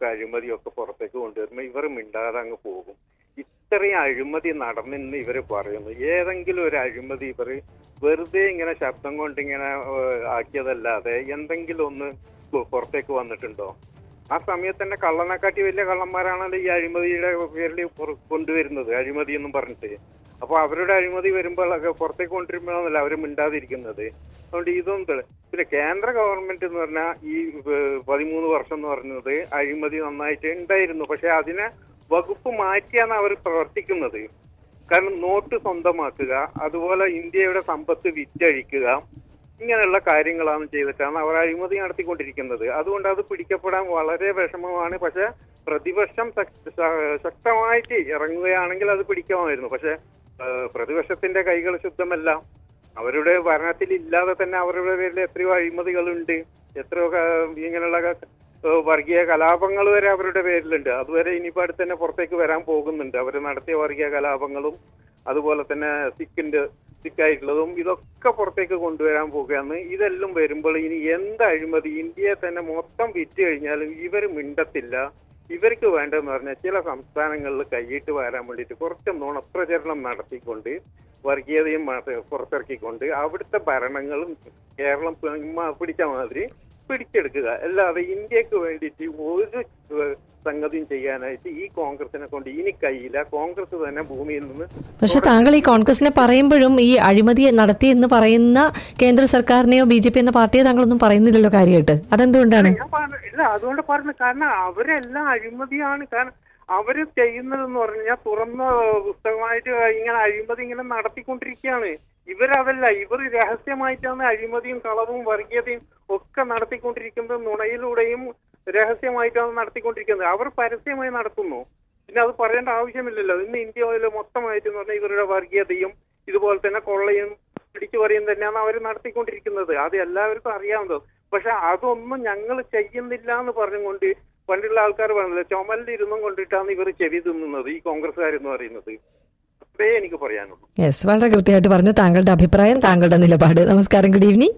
ഒക്കെ അഴിമതിയൊക്കെ പുറത്തേക്ക് കൊണ്ടുവരുമ്പോൾ ഇവർ മിണ്ടാതെ അങ്ങ് പോകും ഇത്രയും അഴിമതി നടന്നെന്ന് ഇവർ പറയുന്നു ഏതെങ്കിലും ഒരു അഴിമതി ഇവർ വെറുതെ ഇങ്ങനെ ശബ്ദം കൊണ്ട് ഇങ്ങനെ ഏഹ്, ആക്കിയതല്ലാതെ എന്തെങ്കിലും ഒന്ന് പു- പുറത്തേക്ക് വന്നിട്ടുണ്ടോ ആ സമയത്ത് തന്നെ കള്ളനെക്കാട്ടി വലിയ കള്ളന്മാരാണല്ലോ ഈ അഴിമതിയുടെ പേരിൽ പുറ- കൊണ്ടുവരുന്നത് അഴിമതി എന്നും പറഞ്ഞിട്ട് അപ്പൊ അവരുടെ അഴിമതി വരുമ്പോഴൊക്കെ പുറത്തേക്ക് കൊണ്ടുവരുമ്പോഴാണല്ലോ അവർ മിണ്ടാതിരിക്കുന്നത് അതുകൊണ്ട് ഇതൊന്നും തെളി- പിന്നെ കേന്ദ്ര ഗവൺമെന്റ് എന്ന് പറഞ്ഞാൽ ഈ ഏഹ്, പതിമൂന്ന് വർഷം എന്ന് പറയുന്നത് അഴിമതി നന്നായിട്ട് ഉണ്ടായിരുന്നു പക്ഷെ അതിനെ വകുപ്പ് മാറ്റിയാണ് അവർ പ്രവർത്തിക്കുന്നത് കാരണം നോട്ട് സ്വന്തമാക്കുക അതുപോലെ ഇന്ത്യയുടെ സമ്പത്ത് വിറ്റഴിക്കുക ഇങ്ങനെയുള്ള കാര്യങ്ങളാണ് ചെയ്തിട്ടാണ് അവർ അഴിമതി നടത്തിക്കൊണ്ടിരിക്കുന്നത് അതുകൊണ്ട് അത് പിടിക്കപ്പെടാൻ വളരെ വിഷമമാണ് പക്ഷെ പ്രതിപക്ഷം ശക്ത- ശ- ശക്തമായിട്ട് ഇറങ്ങുകയാണെങ്കിൽ അത് പിടിക്കാമായിരുന്നു പക്ഷെ ഏഹ്, പ്രതിപക്ഷത്തിന്റെ കൈകൾ ശുദ്ധമല്ല അവരുടെ ഭരണത്തിൽ ഇല്ലാതെ തന്നെ അവരുടെ പേരിൽ എത്രയോ അഴിമതികളുണ്ട് എത്രയോ ക- ഇങ്ങനെയുള്ള ക- ഏഹ് വർഗീയ കലാപങ്ങൾ വരെ അവരുടെ പേരിലുണ്ട് അതുവരെ ഇനിയിപ്പോ അടുത്ത് തന്നെ പുറത്തേക്ക് വരാൻ പോകുന്നുണ്ട് അവർ നടത്തിയ വർഗീയ കലാപങ്ങളും അതുപോലെ തന്നെ സിക്കിന്റെ സിക്കായിട്ടുള്ളതും ഇതൊക്കെ പുറത്തേക്ക് കൊണ്ടുവരാൻ പോകുകയാണ് ഇതെല്ലാം വരുമ്പോൾ ഇനി എന്ത് അഴിമതി ഇന്ത്യയെ തന്നെ മൊത്തം വിറ്റ് കഴിഞ്ഞാലും ഇവർ മിണ്ടത്തില്ല ഇവർക്ക് വേണ്ടതെന്ന് പറഞ്ഞാൽ ചില സംസ്ഥാനങ്ങളിൽ കൈയിട്ട് വരാൻ വേണ്ടിയിട്ട് കുറച്ച് നുണപ്രചരണം നടത്തിക്കൊണ്ട് വർഗീയതയും മത- പുറത്തിറക്കിക്കൊണ്ട് അവിടുത്തെ ഭരണങ്ങളും കേരളം പി- പിടിച്ച മാതിരി പിടിച്ചെടുക്കുക അല്ലാതെ ഇന്ത്യക്ക് വേണ്ടിയിട്ട് ഒരു ഏഹ്, സംഗതിയും ചെയ്യാനായിട്ട് ഈ കോൺഗ്രസിനെ കൊണ്ട് ഇനി കഴിയില്ല കോൺഗ്രസ് തന്നെ ഭൂമിയിൽ നിന്ന് പക്ഷെ താങ്കൾ ഈ കോൺഗ്രസിനെ പറയുമ്പോഴും ഈ അഴിമതി നടത്തി എന്ന് പറയുന്ന കേന്ദ്ര സർക്കാരിനെയോ ബി ജെ പി എന്ന പാർട്ടിയോ താങ്കളൊന്നും പറയുന്നില്ലല്ലോ കാര്യമായിട്ട് അതെന്തുകൊണ്ടാണ് ഞാൻ പറഞ്ഞ ഇല്ല അതുകൊണ്ട് പറഞ്ഞു കാരണം അവരെല്ലാം അഴിമതിയാണ് കാരണം അവര് ചെയ്യുന്നതെന്ന് പറഞ്ഞാൽ തുറന്ന പുസ്തകമായിട്ട് ഇങ്ങനെ അഴിമതി ഇങ്ങനെ നടത്തിക്കൊണ്ടിരിക്കുകയാണ് ഇവരതല്ല ഇവർ രഹസ്യമായിട്ടാണ് അഴിമതിയും കളവും വർഗീയതയും ഒക്കെ നടത്തിക്കൊണ്ടിരിക്കുന്നത് നുണയിലൂടെയും രഹസ്യമായിട്ടാണ് നടത്തിക്കൊണ്ടിരിക്കുന്നത് അവർ പരസ്യമായി നടത്തുന്നു പിന്നെ അത് പറയേണ്ട ആവശ്യമില്ലല്ലോ ഇന്ന് ഇന്ത്യയിൽ മൊത്തമായിട്ട് എന്ന് പറഞ്ഞാൽ ഇവരുടെ വർഗീയതയും ഇതുപോലെ തന്നെ കൊള്ളയും പിടിച്ചു പറയും തന്നെയാണ് അവർ നടത്തിക്കൊണ്ടിരിക്കുന്നത് അത് എല്ലാവർക്കും അറിയാവുന്നത് പക്ഷെ അതൊന്നും ഞങ്ങൾ ചെയ്യുന്നില്ല എന്ന് പറഞ്ഞുകൊണ്ട് പണ്ടുള്ള ആൾക്കാർ പറഞ്ഞില്ല ചുമലിലിരുന്നും കൊണ്ടിട്ടാണ് ഇവർ ചെവി തിന്നുന്നത് ഈ കോൺഗ്രസ്സുകാരെന്ന് പറയുന്നത് അത്രേ എനിക്ക് പറയാനുള്ളൂ യെസ് വളരെ കൃത്യമായിട്ട് പറഞ്ഞു താങ്കളുടെ അഭിപ്രായം താങ്കളുടെ നിലപാട് നമസ്കാരം ഗുഡ് ഈവനിങ്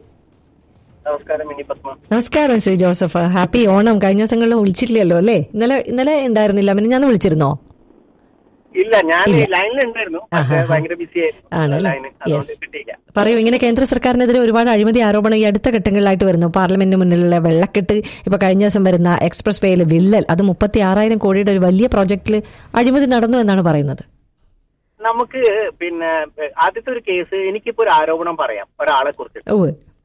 നമസ്കാരം മിനി പത്മ നമസ്കാരം ശ്രീ ജോസഫ് ഹാപ്പി ഓണം കഴിഞ്ഞ ദിവസങ്ങളിൽ വിളിച്ചിട്ടില്ലല്ലോ അല്ലേ ഇന്നലെ ഇന്നലെ ഉണ്ടായിരുന്നില്ല പിന്നെ ഞാൻ വിളിച്ചിരുന്നോ ഇല്ല ഞാൻ ഇല്ല. ലൈനിൽ ഉണ്ടായിരുന്നു പക്ഷേ ആഹാ. ഭയങ്കര ബിസി ആയിരുന്നു ആണല്ലേ ലൈന് അതുകൊണ്ട് യെസ് കിട്ടിയില്ല പറയൂ ഇങ്ങനെ കേന്ദ്ര സർക്കാരിനെതിരെ ഒരുപാട് അഴിമതി ആരോപണം ഈ അടുത്ത ഘട്ടങ്ങളിലായിട്ട് വരുന്നു പാർലമെന്റിന് മുന്നിലുള്ള വെള്ളക്കെട്ട് ഇപ്പൊ കഴിഞ്ഞ ദിവസം വരുന്ന എക്സ്പ്രസ് വേയിൽ വിള്ളൽ അത് മുപ്പത്തി ആറായിരം കോടിയുടെ ഒരു വലിയ പ്രോജക്റ്റിൽ അഴിമതി നടന്നു എന്നാണ് പറയുന്നത് നമുക്ക് പിന്നെ ഏഹ്, ആദ്യത്തെ ഒരു കേസ് എനിക്കിപ്പോ ഒരു ആരോപണം പറയാം ഒരാളെ കുറിച്ച് ഓ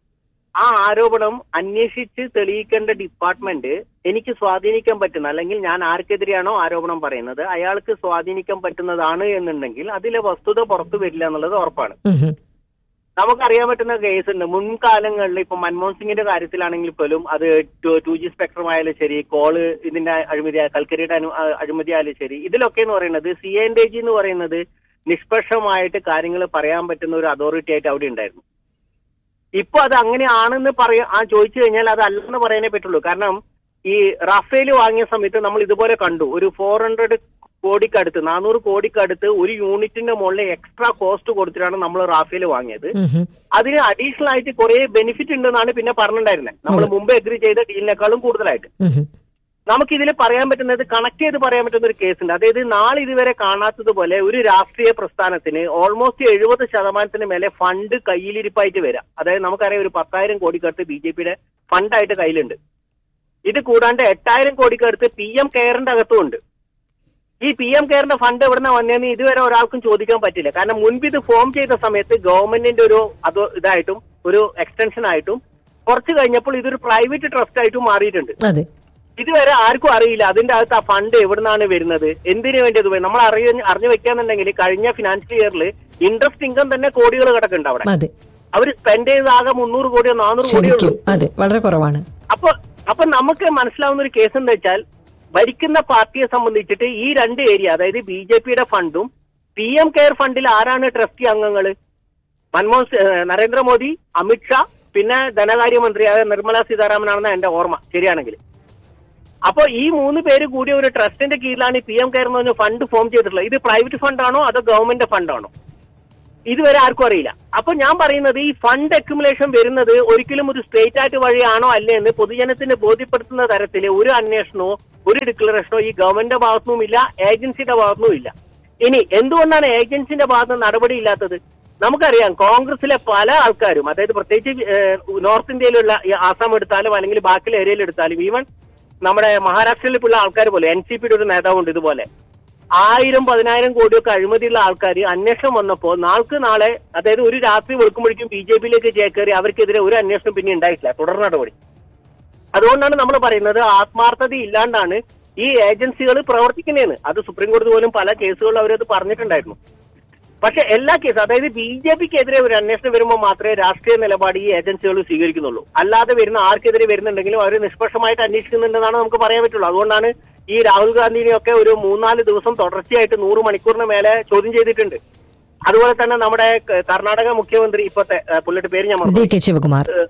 ആ ആരോപണം അന്വേഷിച്ച് തെളിയിക്കേണ്ട ഡിപ്പാർട്ട്മെന്റ് എനിക്ക് സ്വാധീനിക്കാൻ പറ്റുന്ന അല്ലെങ്കിൽ ഞാൻ ആർക്കെതിരെയാണോ ആരോപണം പറയുന്നത് അയാൾക്ക് സ്വാധീനിക്കാൻ പറ്റുന്നതാണ് എന്നുണ്ടെങ്കിൽ അതിലെ വസ്തുത പുറത്തു വരില്ല എന്നുള്ളത് ഉറപ്പാണ് നമുക്കറിയാൻ പറ്റുന്ന കേസ് ഉണ്ട് മുൻകാലങ്ങളിൽ ഇപ്പൊ മൻമോഹൻ സിംഗിന്റെ കാര്യത്തിലാണെങ്കിൽ പോലും അത് ടു ജി സ്പെക്ട്രം ആയാലും ശരി കോള് ഇതിന്റെ അഴിമതി കൽക്കരിയുടെ അനു- ആ, അഴിമതി ആയാലും ശരി ഇതിലൊക്കെ എന്ന് പറയുന്നത് സി എൻ ഡി ജി എന്ന് പറയുന്നത് നിഷ്പക്ഷമായിട്ട് കാര്യങ്ങൾ പറയാൻ പറ്റുന്ന ഒരു അതോറിറ്റി ആയിട്ട് അവിടെ ഉണ്ടായിരുന്നു ഇപ്പൊ അത് അങ്ങനെയാണെന്ന് പറയാ ആ ചോദിച്ചു കഴിഞ്ഞാൽ അത് അല്ലെന്ന് പറയാനേ പറ്റുള്ളൂ കാരണം ഈ റാഫേൽ വാങ്ങിയ സമയത്ത് നമ്മൾ ഇതുപോലെ കണ്ടു ഒരു ഫോർ ഹൺഡ്രഡ് കോടിക്കടുത്ത് നാനൂറ് കോടിക്കടുത്ത് ഒരു യൂണിറ്റിന്റെ മുകളിൽ എക്സ്ട്രാ കോസ്റ്റ് കൊടുത്തിട്ടാണ് നമ്മൾ റാഫേൽ വാങ്ങിയത് അതിന് അഡീഷണൽ ആയിട്ട് കുറെ ബെനിഫിറ്റ് ഉണ്ടെന്നാണ് പിന്നെ പറഞ്ഞിട്ടുണ്ടായിരുന്നത് നമ്മൾ മുമ്പ് എഗ്രി ചെയ്ത ഡീലിനേക്കാളും കൂടുതലായിട്ട് നമുക്ക് ഇതിൽ പറയാൻ പറ്റുന്നത് കണക്ട് ചെയ്ത് പറയാൻ പറ്റുന്ന ഒരു കേസുണ്ട് അതായത് നാളെ ഇതുവരെ കാണാത്തതുപോലെ ഒരു രാഷ്ട്രീയ പ്രസ്ഥാനത്തിന് ഓൾമോസ്റ്റ് എഴുപത് ശതമാനത്തിന് മേലെ ഫണ്ട് കയ്യിലിരിപ്പായിട്ട് വരാം അതായത് നമുക്കറിയാം ഒരു പത്തായിരം കോടിക്കടുത്ത് ബി ജെ പിയുടെ ഫണ്ടായിട്ട് കയ്യിലുണ്ട് ഇത് കൂടാണ്ട് എട്ടായിരം കോടിക്കടുത്ത് പി എം കെയറിന്റെ അകത്തും ഉണ്ട് ഈ പി എം കെയറിന്റെ ഫണ്ട് എവിടുന്ന വന്നതെന്ന് ഇതുവരെ ഒരാൾക്കും ചോദിക്കാൻ പറ്റില്ല കാരണം മുൻപ് ഇത് ഫോം ചെയ്ത സമയത്ത് ഗവൺമെന്റിന്റെ ഒരു അത് ഇതായിട്ടും ഒരു എക്സ്റ്റൻഷൻ ആയിട്ടും കുറച്ച് കഴിഞ്ഞപ്പോൾ ഇതൊരു പ്രൈവറ്റ് ട്രസ്റ്റ് ആയിട്ടും മാറിയിട്ടുണ്ട് അതെ ഇതുവരെ ആർക്കും അറിയില്ല അതിന്റെ അകത്ത് ആ ഫണ്ട് എവിടുന്നാണ് വരുന്നത് എന്തിനു വേണ്ടി അത് വരും? നമ്മൾ അറിയ അറിഞ്ഞു വെക്കാന്നുണ്ടെങ്കിൽ കഴിഞ്ഞ ഫിനാൻഷ്യൽ ഇയറിൽ ഇൻട്രസ്റ്റ് ഇൻകം തന്നെ കോടികൾ കിടക്കുന്നുണ്ട് അവിടെ അതെ അവർ സ്പെൻഡ് ചെയ്ത ആകെ മുന്നൂറ് കോടിയോ നാനൂറ് കോടിയോ ഉള്ളൂ ശരിക്കും അതെ വളരെ കുറവാണ് അപ്പൊ അപ്പൊ നമുക്ക് മനസ്സിലാവുന്ന ഒരു കേസ് എന്താ വെച്ചാൽ ഭരിക്കുന്ന പാർട്ടിയെ സംബന്ധിച്ചിട്ട് ഈ രണ്ട് ഏരിയ അതായത് ബി ജെ പിയുടെ ഫണ്ടും പി എം കെയർ ഫണ്ടിൽ ആരാണ് ട്രസ്റ്റി അംഗങ്ങൾ മൻമോഹൻ സി- ഏഹ് നരേന്ദ്രമോദി അമിത്ഷാ പിന്നെ ധനകാര്യമന്ത്രി അതായത് നിർമ്മല സീതാരാമനാണെന്ന് എന്റെ ഓർമ്മ ശരിയാണെങ്കിൽ അപ്പൊ ഈ മൂന്ന് പേര് കൂടിയ ഒരു ട്രസ്റ്റിന്റെ കീഴിലാണ് പി എം കെയർ എന്ന് പറഞ്ഞ ഫണ്ട് ഫോം ചെയ്തിട്ടുള്ളത് ഇത് പ്രൈവറ്റ് ഫണ്ടാണോ അതോ ഗവൺമെന്റ് ഫണ്ടാണോ ഇതുവരെ ആർക്കും അറിയില്ല അപ്പൊ ഞാൻ പറയുന്നത് ഈ ഫണ്ട് അക്യുമുലേഷൻ വരുന്നത് ഒരിക്കലും ഒരു സ്റ്റേറ്റ് ആയിട്ട് വഴിയാണോ അല്ലേ എന്ന് പൊതുജനത്തിന് ബോധ്യപ്പെടുത്തുന്ന തരത്തിൽ ഒരു അന്വേഷണമോ ഒരു ഡിക്ലറേഷനോ ഈ ഗവൺമെന്റിന്റെ ഭാഗത്തുനിന്നും ഇല്ല ഏജൻസിയുടെ ഭാഗത്തുനിന്നും ഇല്ല ഇനി എന്തുകൊണ്ടാണ് ഏജൻസിന്റെ ഭാഗത്ത് നടപടി ഇല്ലാത്തത് നമുക്കറിയാം കോൺഗ്രസിലെ പല ആൾക്കാരും അതായത് പ്രത്യേകിച്ച് ഏഹ്, നോർത്ത് ഇന്ത്യയിലുള്ള ഈ ആസാം എടുത്താലും അല്ലെങ്കിൽ ബാക്കിയുള്ള ഏരിയയിൽ എടുത്താലും ഈവൻ നമ്മുടെ മഹാരാഷ്ട്രയിലുള്ള ആൾക്കാർ പോലെ എൻ സി പിയുടെ ഒരു നേതാവുണ്ട് ഇതുപോലെ ആയിരം പതിനായിരം കോടിയൊക്കെ അഴിമതിയുള്ള ആൾക്കാർ അന്വേഷണം വന്നപ്പോൾ നാൾക്ക് നാളെ അതായത് ഒരു രാത്രി വെളുക്കുമ്പോഴേക്കും ബി ജെ പിയിലേക്ക് ചേക്കേറി അവർക്കെതിരെ ഒരു അന്വേഷണം പിന്നെ ഉണ്ടായിട്ടില്ല തുടർ നടപടി അതുകൊണ്ടാണ് നമ്മൾ പറയുന്നത് ആത്മാർത്ഥത ഇല്ലാണ്ടാണ് ഈ ഏജൻസികൾ പ്രവർത്തിക്കുന്നതെന്ന് അത് സുപ്രീം കോടതി പോലും പല കേസുകളിലും അവരത് പറഞ്ഞിട്ടുണ്ടായിരുന്നു പക്ഷെ എല്ലാ കേസും അതായത് ബി ജെ പിക്കെതിരെ ഒരു അന്വേഷണം വരുമ്പോൾ മാത്രമേ രാഷ്ട്രീയ നിലപാട് ഈ ഏജൻസികൾ സ്വീകരിക്കുന്നുള്ളൂ അല്ലാതെ വരുന്ന ആർക്കെതിരെ വരുന്നുണ്ടെങ്കിലും അവർ നിഷ്പക്ഷമായിട്ട് അന്വേഷിക്കുന്നുണ്ടെന്നാണ് നമുക്ക് പറയാൻ പറ്റുള്ളൂ അതുകൊണ്ടാണ് ഈ രാഹുൽ ഗാന്ധിനെയൊക്കെ ഒരു മൂന്നാല് ദിവസം തുടർച്ചയായിട്ട് നൂറ് മണിക്കൂറിന് മേലെ ചോദ്യം ചെയ്തിട്ടുണ്ട് അതുപോലെ തന്നെ നമ്മുടെ ക- കർണാടക മുഖ്യമന്ത്രി ഇപ്പോഴത്തെ ഏഹ്, പുള്ളിയുടെ പേര് ഞാൻ മറന്നു ഡി കെ ശിവകുമാർ ഏഹ്,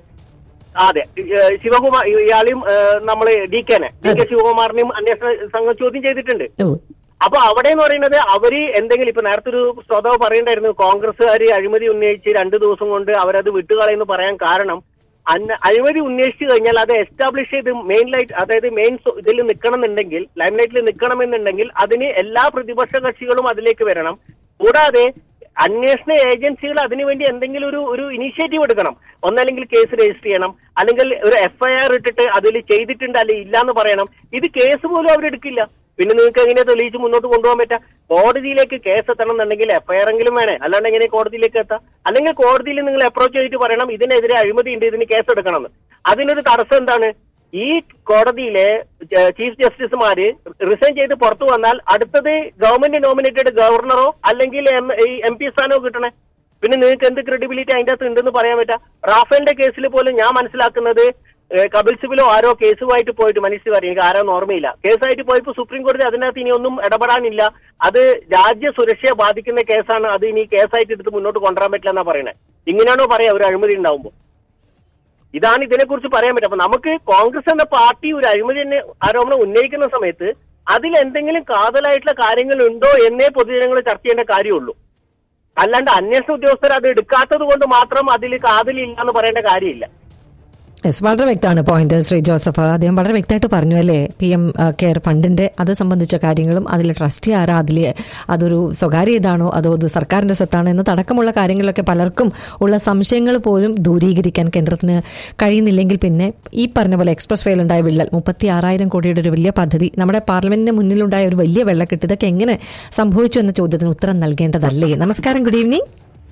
അതെ ഏഹ്, ശിവകുമാർ ഇയാളെയും ഏഹ്, നമ്മള് ഡി കെനെ ഡി കെ ശിവകുമാറിനെയും അന്വേഷണ സംഘം ചോദ്യം ചെയ്തിട്ടുണ്ട് ഓ അപ്പൊ അവിടെ എന്ന് പറയുന്നത് അവര് എന്തെങ്കിലും ഇപ്പൊ നേരത്തെ ഒരു ശ്രോതാവ് പറയണ്ടായിരുന്നു കോൺഗ്രസ്സുകാർ അഴിമതി ഉന്നയിച്ച് രണ്ടു ദിവസം കൊണ്ട് അവരത് വിട്ടുകളയെന്ന് പറയാൻ കാരണം അന്ന അഴിമതി ഉന്നയിച്ചു കഴിഞ്ഞാൽ അത് എസ്റ്റാബ്ലിഷ് ചെയ്ത് മെയിൻ ലൈറ്റ് അതായത് മെയിൻ ഇതിൽ നിൽക്കണമെന്നുണ്ടെങ്കിൽ ലൈം ലൈറ്റിൽ നിൽക്കണമെന്നുണ്ടെങ്കിൽ അതിന് എല്ലാ പ്രതിപക്ഷ കക്ഷികളും അതിലേക്ക് വരണം കൂടാതെ അന്വേഷണ ഏജൻസികൾ അതിനുവേണ്ടി എന്തെങ്കിലും ഒരു ഒരു ഇനിഷ്യേറ്റീവ് എടുക്കണം ഒന്നല്ലെങ്കിൽ കേസ് രജിസ്റ്റർ ചെയ്യണം അല്ലെങ്കിൽ ഒരു എഫ്ഐആർ ഇട്ടിട്ട് അതിൽ ചെയ്തിട്ടുണ്ട് അല്ലെങ്കിൽ ഇല്ല എന്ന് പറയണം ഇത് കേസ് പോലും അവരെടുക്കില്ല പിന്നെ നിങ്ങൾക്ക് എങ്ങനെ തെളിയിച്ച് മുന്നോട്ട് കൊണ്ടുപോകാൻ പറ്റാം കോടതിയിലേക്ക് കേസ് എത്തണം എന്നുണ്ടെങ്കിൽ എഫ്ഐആർ എങ്കിലും വേണേ അല്ലാണ്ട് എങ്ങനെ കോടതിയിലേക്ക് എത്താം അല്ലെങ്കിൽ കോടതിയിൽ നിങ്ങൾ അപ്രോച്ച് ചെയ്തിട്ട് പറയണം ഇതിനെതിരെ അഴിമതി ഉണ്ട് ഇതിന് കേസ് എടുക്കണം എന്ന് അതിനൊരു തടസ്സം എന്താണ് ഈ കോടതിയിലെ ഏഹ്, ചീഫ് ജസ്റ്റിസുമാര് റിസൈൻ ചെയ്ത് പുറത്തു വന്നാൽ അടുത്തത് ഗവൺമെന്റ് നോമിനേറ്റഡ് ഗവർണറോ അല്ലെങ്കിൽ എം- ഈ എം പി സ്ഥാനമോ കിട്ടണേ പിന്നെ നിങ്ങൾക്ക് എന്ത് ക്രെഡിബിലിറ്റി അതിന്റെ അകത്ത് ഉണ്ടെന്ന് പറയാൻ പറ്റാ റാഫേലിന്റെ കേസിൽ പോലും ഞാൻ മനസ്സിലാക്കുന്നത് ഏഹ്, കപിൽ സിബിലോ ആരോ കേസുമായിട്ട് പോയിട്ട് മനസ്സിൽ പറയും എനിക്ക് ആരോ ഓർമ്മയില്ല കേസായിട്ട് പോയപ്പോൾ സുപ്രീം കോടതി അതിനകത്ത് ഇനി ഒന്നും ഇടപെടാനില്ല അത് രാജ്യ സുരക്ഷയെ ബാധിക്കുന്ന കേസാണ് അത് ഇനി കേസായിട്ട് എടുത്ത് മുന്നോട്ട് കൊണ്ടുവരാൻ പറ്റില്ല എന്നാ പറയണേ ഇങ്ങനെയാണോ പറയാ ഒരു അഴിമതി ഉണ്ടാവുമ്പോൾ ഇതാണ് ഇതിനെക്കുറിച്ച് പറയാൻ പറ്റും അപ്പൊ നമുക്ക് കോൺഗ്രസ് എന്ന പാർട്ടി ഒരു അഴിമതി തന്നെ ആരോപണം ഉന്നയിക്കുന്ന സമയത്ത് അതിൽ എന്തെങ്കിലും കാതലായിട്ടുള്ള കാര്യങ്ങൾ ഉണ്ടോ എന്നേ പൊതുജനങ്ങൾ ചർച്ച ചെയ്യേണ്ട കാര്യമുള്ളൂ അല്ലാണ്ട് അന്വേഷണ ഉദ്യോഗസ്ഥർ അത് എടുക്കാത്തത് കൊണ്ട് മാത്രം അതിൽ കാതലില്ല എന്ന് പറയേണ്ട കാര്യമില്ല യെസ് വളരെ വ്യക്തമാണ് പോയിന്റ് ശ്രീ ജോസഫ് അദ്ദേഹം വളരെ വ്യക്തമായിട്ട് പറഞ്ഞു അല്ലേ പി എം കെയർ ഫണ്ടിന്റെ അത് സംബന്ധിച്ച കാര്യങ്ങളും അതിൽ ട്രസ്റ്റി ആരാ അതിൽ അതൊരു സ്വകാര്യ ഇതാണോ അതോ അത് സർക്കാരിന്റെ സ്വത്താണോ എന്നതടക്കമുള്ള കാര്യങ്ങളൊക്കെ പലർക്കും ഉള്ള സംശയങ്ങൾ പോലും ദൂരീകരിക്കാൻ കേന്ദ്രത്തിന് കഴിയുന്നില്ലെങ്കിൽ പിന്നെ ഈ പറഞ്ഞ പോലെ എക്സ്പ്രസ് വേയിലുണ്ടായ വിള്ളൽ മുപ്പത്തി ആറായിരം കോടിയുടെ ഒരു വലിയ പദ്ധതി നമ്മുടെ പാർലമെന്റിന് മുന്നിലുണ്ടായ ഒരു വലിയ വെള്ളക്കെട്ട് ഇതൊക്കെ എങ്ങനെ സംഭവിച്ചു എന്ന ചോദ്യത്തിന് ഉത്തരം നൽകേണ്ടതല്ലേ നമസ്കാരം ഗുഡ് ഈവനിങ്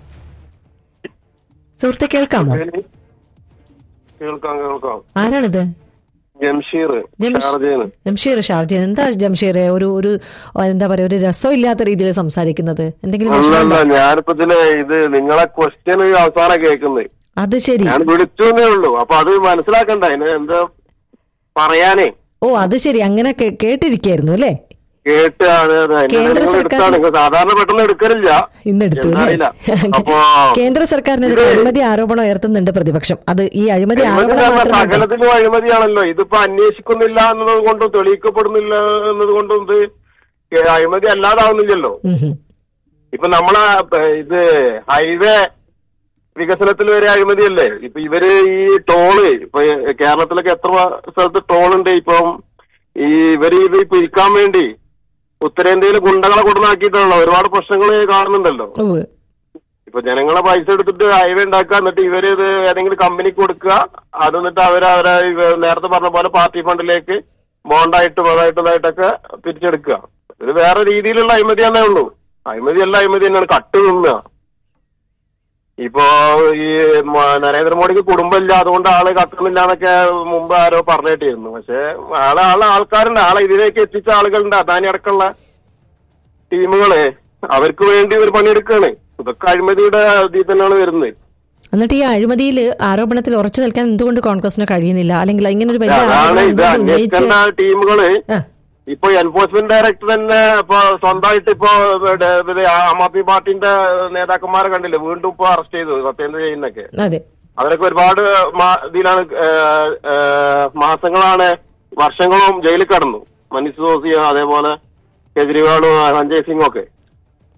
സുഹൃത്തെ കേൾക്കാമോ കേൾക്കാം കേൾക്കാം ആരാണിത് ജംഷീർ ജംഷ- ഷാർജയാണ് ജംഷീർ ഷാർജ എന്താ ജംഷീർ ഒരു ഒരു എന്താ പറയാ ഒരു രസമില്ലാത്ത രീതിയിൽ സംസാരിക്കുന്നത് എന്തെങ്കിലും അല്ലല്ല വിഷമമുണ്ടോ? ഞാനിപ്പോ ഇതില് ഇത് നിങ്ങളെ ക്വസ്റ്റ്യൻ അവസാനം കേൾക്കുന്നത് അത് ശരി ഞാൻ വിളിച്ചു എന്നേ ഉള്ളൂ അപ്പൊ അത് മനസ്സിലാക്കണ്ട അതിന് എന്താ പറയാനേ ഓ അത് ശരി അങ്ങനെ കേ- കേട്ടിരിക്കായിരുന്നു അല്ലേ കേട്ട് അത് അത് അതിന്റെ കേന്ദ്ര നിങ്ങൾ സർക്കാർ- എടുത്താണ് നിങ്ങൾ സാധാരണ പെട്ടെന്ന് എടുക്കലില്ല ഇന്ന് എടുത്തു അല്ലേ എന്താറിയില്ല. അപ്പോ കേന്ദ്ര സർക്കാരിനെതിരെ ഇത് അഴിമതി ആരോപണം ഉയർത്തുന്നുണ്ട് പ്രതിപക്ഷം അത് ഈ അഴിമതി അഴിമതി ആരോപണം എന്ന് പറഞ്ഞാൽ മാത്രമല്ല സകലത്തിലും അഴിമതിയാണല്ലോ ഇതിപ്പോ അന്വേഷിക്കുന്നില്ല എന്നത് കൊണ്ടും തെളിയിക്കപ്പെടുന്നില്ല എന്നത് കൊണ്ടും ഇത് അഴിമതി അല്ലാതാവുന്നില്ലല്ലോ ഇപ്പൊ നമ്മളെ ഏഹ്, ഇത് ഹൈവേ വികസനത്തിൽ വരെ അഴിമതിയല്ലേ ഇപ്പൊ ഇവര് ഈ ടോള് ഇപ്പൊ കേരളത്തിലൊക്കെ എത്ര സ്ഥലത്ത് ടോളുണ്ട് ഇപ്പം ഈ ഇവര് ഇത് ഇപ്പൊ ഇരിക്കാൻ വേണ്ടി ഉത്തരേന്ത്യയിൽ ഗുണ്ടകളെ കൊടുന്നാക്കിയിട്ടുള്ള ഒരുപാട് പ്രശ്നങ്ങൾ കാണുന്നുണ്ടല്ലോ ഉവ്വ്. ഇപ്പൊ ജനങ്ങളെ പൈസ എടുത്തിട്ട് ഹൈവേ ഉണ്ടാക്കുക എന്നിട്ട് ഇവര് ഇത് ഏതെങ്കിലും കമ്പനിക്ക് കൊടുക്കുക അത് എന്നിട്ട് അവർ അവരെ ഇവ നേരത്തെ പറഞ്ഞ പോലെ പാർട്ടി ഫണ്ടിലേക്ക് ബോണ്ടായിട്ടും അതായിട്ടും ഇതായിട്ടൊക്കെ പിരിച്ചെടുക്കുക ഇത് വേറെ രീതിയിലുള്ള അഴിമതി തന്നെ ഉള്ളൂ അഴിമതി അല്ല അഴിമതി തന്നെയാണ് കട്ട് നിന്നുക ഇപ്പോ ഈ മ- നരേന്ദ്രമോദിക്ക് കുടുംബമില്ല അതുകൊണ്ട് ആള് കത്തുന്നില്ല എന്നൊക്കെ മുമ്പ് ആരോ പറഞ്ഞിട്ടിരുന്നു പക്ഷെ ആളെ ആളെ ആൾക്കാരുണ്ട് ആളെ ഇതിലേക്ക് എത്തിച്ച ആളുകളുണ്ട് അദാനി അടക്കമുള്ള ടീമുകള് അവർക്ക് വേണ്ടി ഒരു പണിയെടുക്കാണ് ഇതൊക്കെ അഴിമതിയുടെ ഇതിൽ തന്നെയാണ് വരുന്നത് എന്നിട്ട് ഈ അഴിമതിയിൽ ആരോപണത്തിൽ ഉറച്ചു നിൽക്കാൻ എന്തുകൊണ്ട് കോൺഗ്രസിന് കഴിയുന്നില്ല അല്ലെങ്കിൽ ഇങ്ങനെ ഒരു വലിയ അതാണ് ആരോപണം ഇത് എന്തുകൊണ്ട് ഉന്നയിച്ച് അന്വേഷിക്കുന്ന ടീമുകള് ആ, ഇപ്പൊ എൻഫോഴ്സ്മെന്റ് ഡയറക്ടർ തന്നെ ഇപ്പൊ സ്വന്തമായിട്ട് ഇപ്പൊ ഇവിടെ ഇത് ആം ആദ്മി പാർട്ടിന്റെ നേതാക്കന്മാരെ കണ്ടില്ലേ വീണ്ടും ഇപ്പൊ അറസ്റ്റ് ചെയ്തു സത്യേന്ദ്ര ജയിനൊക്കെ അതെ അവരൊക്കെ ഒരുപാട് മാ- ഇതിലാണ് ഏഹ്, ഏഹ്, മാസങ്ങളാണ് വർഷങ്ങളും ജയിലിൽ കടന്നു മനീഷ് ദോസിയും അതേപോലെ കെജ്രിവാളും സഞ്ജയ് സിംഗും ഒക്കെ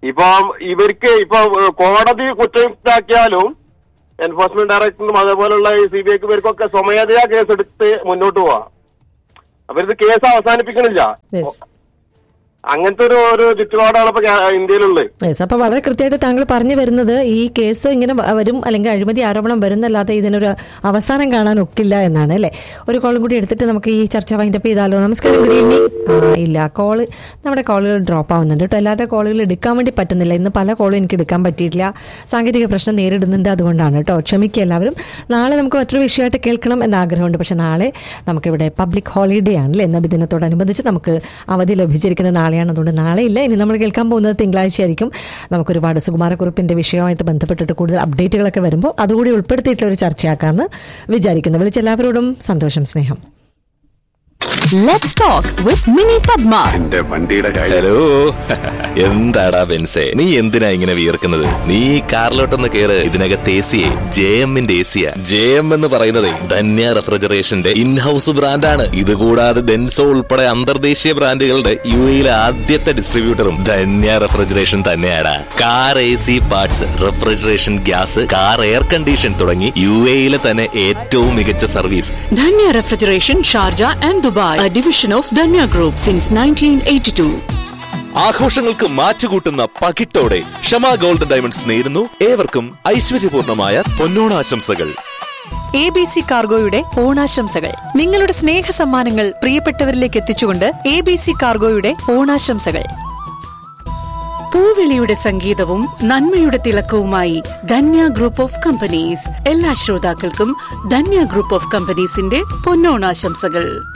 ഇപ്പൊ ഇവർക്ക് ഇപ്പൊ ഏഹ്, കോടതി കുറ്റമുക്താക്കിയാലും എൻഫോഴ്സ്മെന്റ് ഡയറക്ടറിനും അതേപോലുള്ള ഈ സി ബി ഐക്ക് ഇവർക്കൊക്കെ സ്വമേധയാ കേസെടുത്ത് മുന്നോട്ട് പോവാ അവരിത് കേസ് അവസാനിപ്പിക്കണില്ല Yes. അങ്ങനത്തെ ഒരു ഒരു ചുറ്റുപാടാണ് ഇപ്പൊ കേ- ഇന്ത്യയിലുള്ളത് യെസ് അപ്പൊ വളരെ കൃത്യമായിട്ട് താങ്കൾ പറഞ്ഞു വരുന്നത് ഈ കേസ് ഇങ്ങനെ വ- വരും അല്ലെങ്കിൽ അഴിമതി ആരോപണം വരുന്നല്ലാതെ ഇതിനൊരു അവസാനം കാണാൻ ഒക്കില്ല എന്നാണ് അല്ലേ ഒരു കോളും കൂടി എടുത്തിട്ട് നമുക്ക് ഈ ചർച്ച വൈൻഡപ്പ് ചെയ്താലോ നമസ്കാരം ഗുഡ് ഈവനിങ് ആ ഇല്ല കോള് നമ്മുടെ കോളുകൾ ഡ്രോപ്പ് ആവുന്നുണ്ട് കേട്ടോ എല്ലാവരുടെ കോളുകൾ എടുക്കാൻ വേണ്ടി പറ്റുന്നില്ല ഇന്ന് പല കോളും എനിക്ക് എടുക്കാൻ പറ്റിയിട്ടില്ല സാങ്കേതിക പ്രശ്നം നേരിടുന്നുണ്ട് അതുകൊണ്ടാണ് കേട്ടോ ക്ഷമിക്കുക എല്ലാവരും നാളെ നമുക്ക് മറ്റൊരു വിഷയമായിട്ട് കേൾക്കണം എന്ന ആഗ്രഹമുണ്ട് പക്ഷെ നാളെ നമുക്കിവിടെ പബ്ലിക് ഹോളിഡേ ആണല്ലേ നബിദിനത്തോടനുബന്ധിച്ച് നമുക്ക് അവധി ലഭിച്ചിരിക്കുന്ന നാളെയാണ് അതുകൊണ്ട് നാളെ ഇല്ല ഇനി നമ്മൾ കേൾക്കാൻ പോകുന്നത് തിങ്കളാഴ്ച ആയിരിക്കും നമുക്ക് ഒരുപാട് സുകുമാരക്കുറിപ്പിന്റെ വിഷയവുമായിട്ട് ബന്ധപ്പെട്ടിട്ട് കൂടുതൽ അപ്ഡേറ്റുകളൊക്കെ വരുമ്പോൾ അതുകൂടി ഉൾപ്പെടുത്തിയിട്ടുള്ള ഒരു ചർച്ചയാക്കാമെന്ന് വിചാരിക്കുന്നു വിളിച്ച എല്ലാവരോടും സന്തോഷം സ്നേഹം Let's talk with Mini Padma. എന്റെ വണ്ടിയുടെ കാര്യം ഹലോ എന്താടാ ബെൻസേ നീ എന്തിനാ ഇങ്ങനെ വിയർക്കുന്നത് നീ ഈ കാറിലോട്ടൊന്ന് കേറ് ഇതിനകത്ത് എ സിയെ ജെ എമ്മിന്റെ എ സിയാ ജെ എം എന്ന് പറയുന്നത് ധന്യ റെഫ്രിജറേഷന്റെ ഇൻഹൌസ് ബ്രാൻഡാണ് ഇതുകൂടാതെ ഡെൻസോ ഉൾപ്പെടെ അന്തർദേശീയ ബ്രാൻഡുകളുടെ യു എയിലെ ആദ്യത്തെ ഡിസ്ട്രിബ്യൂട്ടറും ധന്യ റെഫ്രിജറേഷൻ തന്നെയാടാ car A C parts refrigeration gas car air condition തുടങ്ങി യു എയിലെ തന്നെ ഏറ്റവും മികച്ച service Dhanya Refrigeration, Sharjah and Dubai, a division of Dhanya Group since 1982. ആഘോഷങ്ങൾക്ക് മാറ്റുകൂട്ടുന്ന പകിട്ടോടെ ഷമ ഗോൾഡൻ ഡയമണ്ട്സ് നേരുന്നു ഏവർക്കും ഐശ്വര്യപൂർണമായ പൊന്നോണാശംസകൾ എ ബി സി കാർഗോയുടെ ഓണാശംസകൾ നിങ്ങളുടെ സ്നേഹ സമ്മാനങ്ങൾ പ്രിയപ്പെട്ടവരിലേക്ക് എത്തിച്ചുകൊണ്ട് എ ബി സി കാർഗോയുടെ ഓണാശംസകൾ പൂവിളിയുടെ സംഗീതവും നന്മയുടെ തിളക്കവുമായി ധന്യ ഗ്രൂപ്പ് ഓഫ് കമ്പനീസ് എല്ലാ ശ്രോതാക്കൾക്കും ധന്യ ഗ്രൂപ്പ് ഓഫ് കമ്പനീസിന്റെ പൊന്നോണാശംസകൾ